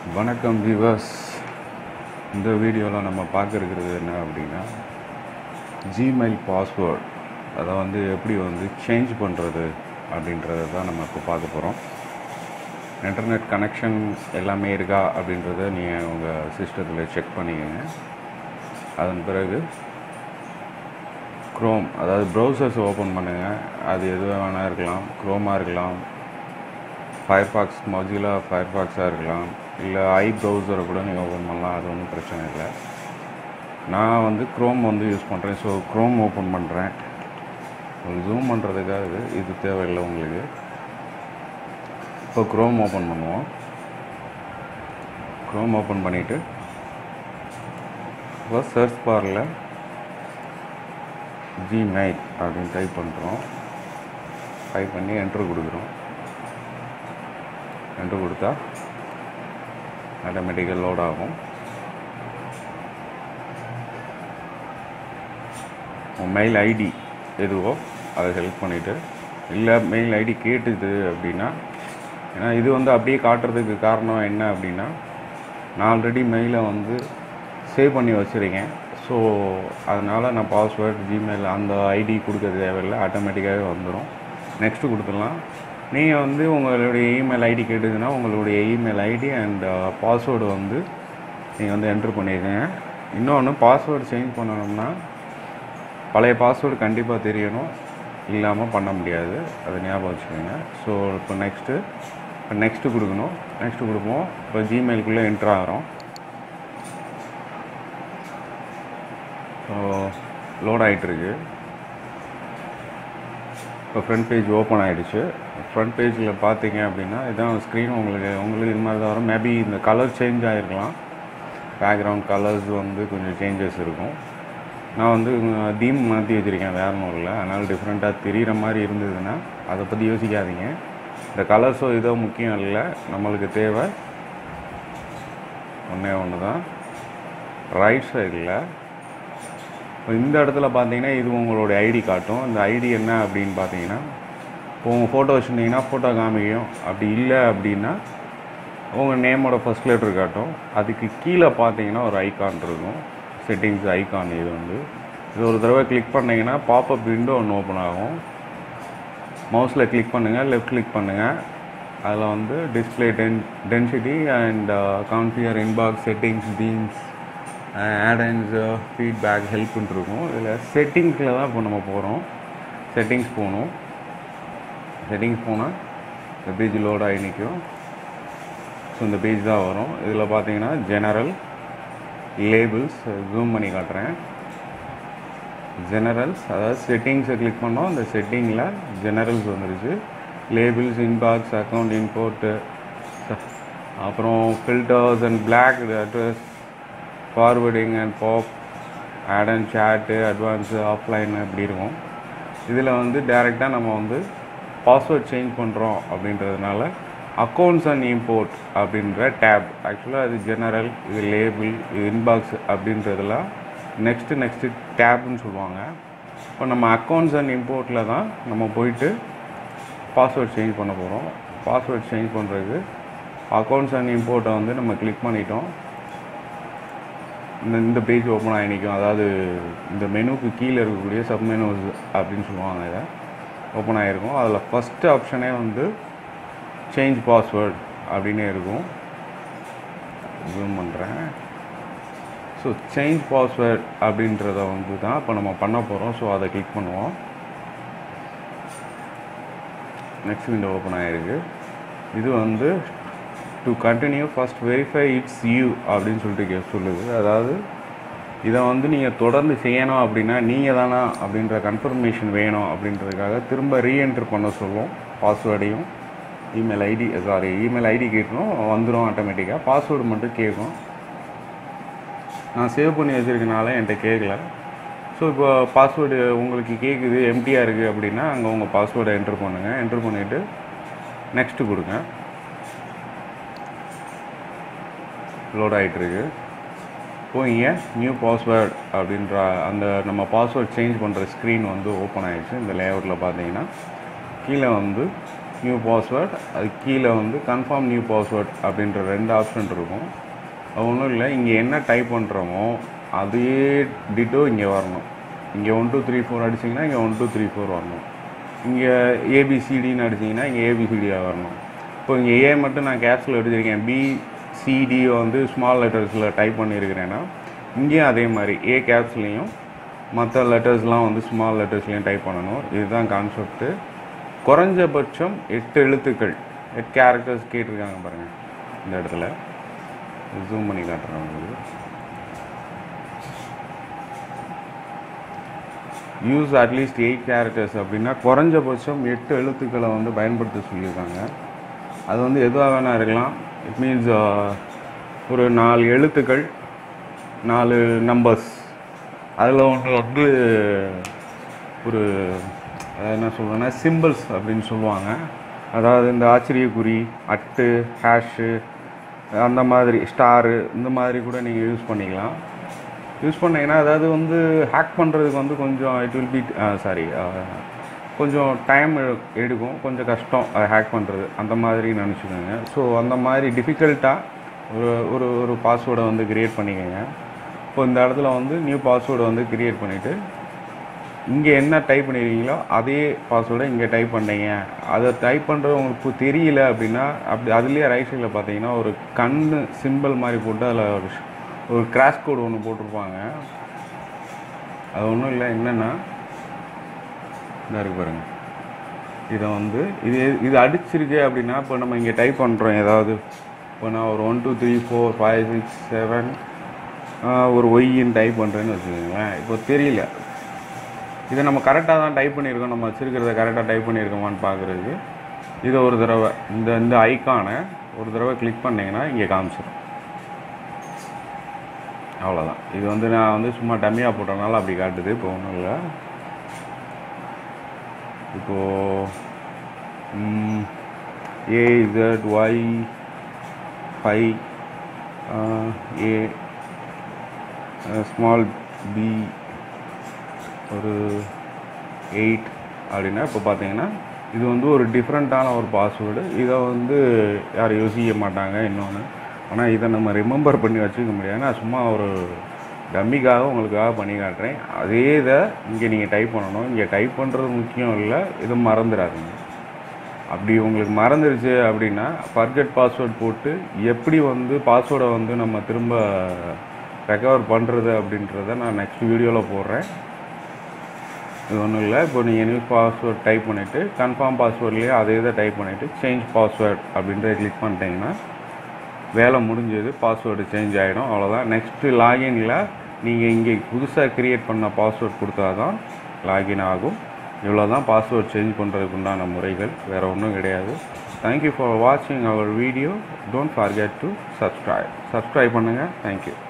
வணக்கம் வியூவர்ஸ் இந்த வீடியோவில் நம்ம பார்க்க இருக்கிறது என்ன அப்படின்னா ஜிமெயில் பாஸ்வேர்ட் அதை வந்து எப்படி வந்து சேஞ்ச் பண்ணுறது அப்படின்றத தான் நம்ம இப்போ பார்க்க போகிறோம் இன்டர்நெட் கனெக்ஷன் எல்லாமே இருக்கா அப்படின்றத நீங்கள் உங்கள் சிஸ்டத்தில் செக் பண்ணிக்கோங்க அதன் பிறகு க்ரோம் அதாவது ப்ரௌசர்ஸ் ஓப்பன் பண்ணுங்கள் அது எது வேணால் இருக்கலாம் க்ரோமாக இருக்கலாம் ஃபயர்பாக்ஸ் மொஜிலா ஃபயர்பாக்ஸாக இருக்கலாம் இல்லை ஐ ப்ரௌசரை கூட நீங்கள் ஓப்பன் பண்ணலாம் அது ஒன்றும் பிரச்சனை இல்லை நான் வந்து க்ரோம் வந்து யூஸ் பண்ணுறேன் ஸோ க்ரோம் ஓப்பன் பண்ணுறேன் ஜூம் பண்ணுறதுக்காக இது தேவையில்லை உங்களுக்கு இப்போ க்ரோம் ஓப்பன் பண்ணுவோம் க்ரோம் ஓப்பன் பண்ணிவிட்டு இப்போ சர்ச் பாரில் ஜிமெயில் அப்படின்னு டைப் பண்ணுறோம் டைப் பண்ணி என்ட்ரு கொடுக்குறோம் என்ட்ரு கொடுத்தா ஆட்டோமேட்டிக்காக லோட் ஆகும் உன் மெயில் ஐடி எதுவோ அதை செலக்ட் பண்ணிவிட்டு இல்லை மெயில் ஐடி கேட்டுது அப்படின்னா ஏன்னா இது வந்து அப்படியே காட்டுறதுக்கு காரணம் என்ன அப்படின்னா நான் ஆல்ரெடி மெயிலை வந்து சேவ் பண்ணி வச்சுருக்கேன் ஸோ அதனால் நான் பாஸ்வேர்ட் ஜிமெயில் அந்த ஐடி கொடுக்க தேவையில்லை ஆட்டோமேட்டிக்காகவே வந்துடும் நெக்ஸ்ட்டு கொடுத்துடலாம் நீங்கள் வந்து உங்களுடைய இமெயில் ஐடி கேட்டுதுன்னா உங்களுடைய இமெயில் ஐடி அண்ட் பாஸ்வேர்டு வந்து நீங்கள் வந்து என்ட்ரு பண்ணியிருக்கீங்க இன்னொன்று பாஸ்வேர்டு சேஞ்ச் பண்ணணும்னா பழைய பாஸ்வேர்டு கண்டிப்பாக தெரியணும் இல்லாமல் பண்ண முடியாது அதை ஞாபகம் வச்சுக்கோங்க ஸோ இப்போ நெக்ஸ்ட்டு இப்போ நெக்ஸ்ட்டு கொடுக்கணும் நெக்ஸ்ட்டு கொடுப்போம் இப்போ ஜிமெயிலுக்குள்ளே என்ட்ரு ஆகிறோம் ஸோ லோட் ஆகிட்டுருக்கு இப்போ ஃப்ரண்ட் பேஜ் ஓப்பன் ஆகிடுச்சு ஃப்ரண்ட் பேஜில் பார்த்தீங்க அப்படின்னா இதான் ஸ்க்ரீன் உங்களுக்கு உங்களுக்கு இது மாதிரி தான் வரும் மேபி இந்த கலர் சேஞ்ச் ஆகிருக்கலாம் பேக்ரவுண்ட் கலர்ஸ் வந்து கொஞ்சம் சேஞ்சஸ் இருக்கும் நான் வந்து தீம் மாற்றி வச்சுருக்கேன் வேறு ஒன்றும் இல்லை அதனால் டிஃப்ரெண்ட்டாக தெரிகிற மாதிரி இருந்ததுன்னா அதை பற்றி யோசிக்காதீங்க இந்த கலர்ஸோ இதோ முக்கியம் இல்லை நம்மளுக்கு தேவை ஒன்றே ஒன்று தான் ரைட் சைடில் இப்போ இந்த இடத்துல பார்த்தீங்கன்னா இது உங்களுடைய ஐடி காட்டும் இந்த ஐடி என்ன அப்படின்னு பார்த்தீங்கன்னா இப்போ உங்கள் ஃபோட்டோ வச்சுருந்தீங்கன்னா ஃபோட்டோ காமிக்கும் அப்படி இல்லை அப்படின்னா உங்கள் நேமோட ஃபஸ்ட் லெட்ரு காட்டும் அதுக்கு கீழே பார்த்தீங்கன்னா ஒரு ஐகான் இருக்கும் செட்டிங்ஸ் ஐகான் இது வந்து இது ஒரு தடவை கிளிக் பண்ணிங்கன்னா பாப்அப் விண்டோ ஒன்று ஓப்பன் ஆகும் மவுஸில் கிளிக் பண்ணுங்கள் லெஃப்ட் கிளிக் பண்ணுங்கள் அதில் வந்து display den density and configure inbox settings themes add ons feedback ஹெல்ப்னு இருக்கும் இதில் செட்டிங்ஸில் தான் இப்போ நம்ம போகிறோம் செட்டிங்ஸ் போகணும் செட்டிங்ஸ் போனால் இந்த பேஜ் லோட் ஆகி நிற்கும் ஸோ இந்த பேஜ் தான் வரும் இதில் பார்த்தீங்கன்னா ஜெனரல் லேபிள்ஸ் ஜூம் பண்ணி காட்டுறேன் ஜெனரல்ஸ் அதாவது செட்டிங்ஸை கிளிக் பண்ணோம் அந்த செட்டிங்கில் ஜெனரல்ஸ் வந்துருச்சு லேபிள்ஸ் இன்பாக்ஸ் அக்கௌண்ட் இம்போர்ட்டு அப்புறம் filters and block address forwarding and pop add and chat advance offline இப்படி இருக்கும் இதில் வந்து டேரெக்டாக நம்ம வந்து பாஸ்வேர்ட் சேஞ்ச் பண்ணுறோம் அப்படின்றதுனால அக்கௌண்ட்ஸ் அண்ட் இம்போர்ட் அப்படின்ற டேப் ஆக்சுவலாக அது ஜெனரல் இது லேபிள் இது இன்பாக்ஸ் அப்படின்றதெல்லாம் நெக்ஸ்ட்டு நெக்ஸ்ட்டு டேப்னு சொல்லுவாங்க இப்போ நம்ம அக்கௌண்ட்ஸ் அண்ட் இம்போர்ட்டில் தான் நம்ம போயிட்டு பாஸ்வேர்ட் சேஞ்ச் பண்ண போகிறோம் பாஸ்வேர்ட் சேஞ்ச் பண்ணுறதுக்கு அக்கௌண்ட்ஸ் அண்ட் இம்போர்ட்டை வந்து நம்ம கிளிக் பண்ணிட்டோம் இந்த இந்த பேஜ் ஓப்பன் ஆகி நிற்கும் அதாவது இந்த மெனுக்கு கீழே இருக்கக்கூடிய சப் மெனுஸ் அப்படின்னு சொல்லுவாங்க இதை ஓப்பன் ஆகிருக்கும் அதில் ஃபஸ்ட்டு ஆப்ஷனே வந்து சேஞ்ச் பாஸ்வேர்ட் அப்படின்னு இருக்கும் ஜூம் பண்ணுறேன் ஸோ சேஞ்ச் பாஸ்வேர்ட் அப்படின்றத வந்து தான் இப்போ நம்ம பண்ண போகிறோம் ஸோ அதை கிளிக் பண்ணுவோம் நெக்ஸ்ட் விண்டோ ஓப்பன் ஆகிருக்கு இது வந்து to continue first verify it's you அப்படின்னு சொல்லிட்டு கே சொல்லுது அதாவது இதை வந்து நீங்கள் தொடர்ந்து செய்யணும் அப்படின்னா நீங்கள் தானா அப்படின்ற கன்ஃபர்மேஷன் வேணும் அப்படின்றதுக்காக திரும்ப ரீஎன்டர் பண்ண சொல்லும் பாஸ்வேர்டையும் email ID sorry email ID கேட்கணும் வந்துடும் ஆட்டோமேட்டிக்காக பாஸ்வேர்டு மட்டும் கேட்கும் நான் சேவ் பண்ணி வச்சுருக்கனால என்கிட்ட கேட்கல ஸோ இப்போ பாஸ்வேர்டு உங்களுக்கு கேட்குது எம்டியாக இருக்குது அப்படின்னா அங்கே உங்கள் பாஸ்வேர்டை என்ட்ரு பண்ணுங்கள் என்ட்ரு பண்ணிவிட்டு நெக்ஸ்ட்டு கொடுங்க லோட் ஆகிட்டுருக்கு போயிங்க நியூ பாஸ்வேர்ட் அப்படின்ற அந்த நம்ம பாஸ்வேர்ட் சேஞ்ச் பண்ணுற ஸ்க்ரீன் வந்து ஓப்பன் ஆகிடுச்சு இந்த லேஅவுட்டில் பார்த்தீங்கன்னா கீழே வந்து நியூ பாஸ்வேர்ட் அது கீழே வந்து கன்ஃபார்ம் நியூ பாஸ்வேர்ட் அப்படின்ற ரெண்டு ஆப்ஷன் இருக்கும் அது ஒன்றும் இல்லை இங்கே என்ன டைப் பண்ணுறோமோ அதே டிட்டோ இங்கே வரணும் இங்கே ஒன் டூ த்ரீ ஃபோர் அடிச்சிங்கன்னா இங்கே ஒன் டூ த்ரீ ஃபோர் வரணும் இங்கே ஏபிசிடின்னு அடிச்சிங்கன்னா இங்கே ஏபிசிடியாக வரணும் இப்போ இங்கே ஏ மட்டும் நான் கேப்ஸில் எடுத்திருக்கேன் பி சிடி வந்து ஸ்மால் லெட்டர்ஸில் டைப் பண்ணியிருக்கிறேன்னா இங்கேயும் அதே மாதிரி ஏ கேப்ஸ்லேயும் மற்ற லெட்டர்ஸ்லாம் வந்து ஸ்மால் லெட்டர்ஸ்லேயும் டைப் பண்ணணும் இதுதான் கான்செப்ட்டு குறைஞ்சபட்சம் எட்டு எழுத்துக்கள் எட் கேரக்டர்ஸ் கேட்டிருக்காங்க பாருங்கள் இந்த இடத்துல ஜூம் பண்ணி காட்டுறேன் உங்களுக்கு யூஸ் அட்லீஸ்ட் எயிட் கேரக்டர்ஸ் அப்படின்னா குறைஞ்சபட்சம் எட்டு எழுத்துக்களை வந்து பயன்படுத்த சொல்லியிருக்காங்க அது வந்து எதுவாக வேணா இருக்கலாம் இட் மீன்ஸ் ஒரு நாலு எழுத்துக்கள் நாலு நம்பர்ஸ் அதில் ஒன்று வந்து ஒரு அஹ், என்ன சொல்கிறேன்னா சிம்பிள்ஸ் அப்படின்னு சொல்லுவாங்க அதாவது இந்த ஆச்சரியக்குறி அட்டு ஹேஷு அந்த மாதிரி ஸ்டாரு இந்த மாதிரி கூட நீங்கள் யூஸ் பண்ணிக்கலாம் யூஸ் பண்ணீங்கன்னா அதாவது வந்து ஹேக் பண்ணுறதுக்கு வந்து கொஞ்சம் இட் வில் பி சாரி கொஞ்சம் டைம் எடுக்கும் கொஞ்சம் கஷ்டம் அதை ஹேக் பண்ணுறது அந்த மாதிரி நினச்சிக்கோங்க ஸோ அந்த மாதிரி டிஃபிகல்ட்டாக ஒரு ஒரு ஒரு பாஸ்வேர்டை வந்து க்ரியேட் பண்ணிக்கோங்க இப்போ இந்த இடத்துல வந்து நியூ பாஸ்வேர்டை வந்து க்ரியேட் பண்ணிவிட்டு இங்கே என்ன டைப் பண்ணிருக்கீங்களோ அதே பாஸ்வேர்டை இங்கே டைப் பண்ணீங்க அதை டைப் பண்ணுறது உங்களுக்கு தெரியல அப்படின்னா அப்படி அதுலேயே ரைட் சைடில் பார்த்தீங்கன்னா ஒரு கண் சிம்பிள் மாதிரி போட்டு அதில் ஒரு ஷ்- ஒரு கிராஷ் கோடு ஒன்று போட்டிருப்பாங்க அது ஒன்றும் இல்லை என்னென்னா இந்த இருக்கு பாருங்க இதை வந்து இது இது அடிச்சிருக்கு அப்படின்னா இப்போ நம்ம இங்கே டைப் பண்ணுறோம் ஏதாவது இப்போ நான் ஒரு one two three four five six seven ஒரு ஒய்ன்னு டைப் பண்ணுறேன்னு வச்சுக்கோங்களேன் இப்போ தெரியல இதை நம்ம கரெக்டாக தான் டைப் பண்ணியிருக்கோம் நம்ம வச்சுருக்கிறத கரெக்டாக டைப் பண்ணியிருக்கோமான்னு பார்க்குறதுக்கு இதை ஒரு தடவை இந்த இந்த ஐக்கானை ஒரு தடவை கிளிக் பண்ணிங்கன்னா இங்கே காமிச்சிடும் அவ்வளோதான் இது வந்து நான் வந்து சும்மா டம்மியாக போட்டனால அப்படி காட்டுது இப்போ ஒன்றும் இல்லை இப்போது ஏ இசட் ஒய் ஃபை ஏ ஸ்மால் பி ஒரு எயிட் அப்படின்னா இப்போ பார்த்தீங்கன்னா இது வந்து ஒரு டிஃப்ரெண்ட்டான ஒரு பாஸ்வேர்டு இதை வந்து யாரும் யோசிக்க மாட்டாங்க இன்னொன்று ஆனால் இதை நம்ம ரிமெம்பர் பண்ணி வச்சுக்க முடியாது நான் சும்மா ஒரு டம்மிக்காக உங்களுக்காக பண்ணி காட்டுறேன் அதே இதை இங்கே நீங்கள் டைப் பண்ணணும் இங்கே டைப் பண்ணுறது முக்கியம் இல்லை இது மறந்துடாதீங்க அப்படி உங்களுக்கு மறந்துடுச்சு அப்படின்னா ஃபர்கெட் பாஸ்வேர்ட் போட்டு எப்படி வந்து பாஸ்வேர்டை வந்து நம்ம திரும்ப ரெக்கவர் பண்ணுறது அப்படின்றத நான் நெக்ஸ்ட் வீடியோவில் போடுறேன் இது ஒன்றும் இல்லை இப்போ நீங்கள் நியூ பாஸ்வேர்ட் டைப் பண்ணிவிட்டு கன்ஃபார்ம் பாஸ்வேர்ட்லேயே அதே இதை டைப் பண்ணிவிட்டு சேஞ்ச் பாஸ்வேர்ட் அப்படின்றத கிளிக் பண்ணிட்டீங்கன்னா வேலை முடிஞ்சது பாஸ்வேர்டு சேஞ்ச் ஆகிடும் அவ்வளோதான் நெக்ஸ்ட்டு லாகின்ல நீங்கள் இங்கே புதுசாக க்ரியேட் பண்ண பாஸ்வேர்ட் கொடுத்தா தான் லாகின் ஆகும் இவ்வளோ தான் பாஸ்வேர்ட் சேஞ்ச் பண்ணுறதுக்கு உண்டான முறைகள் வேறு ஒன்றும் கிடையாது தேங்க்யூ ஃபார் வாட்சிங் our video don't forget to subscribe subscribe பண்ணுங்கள் தேங்க்யூ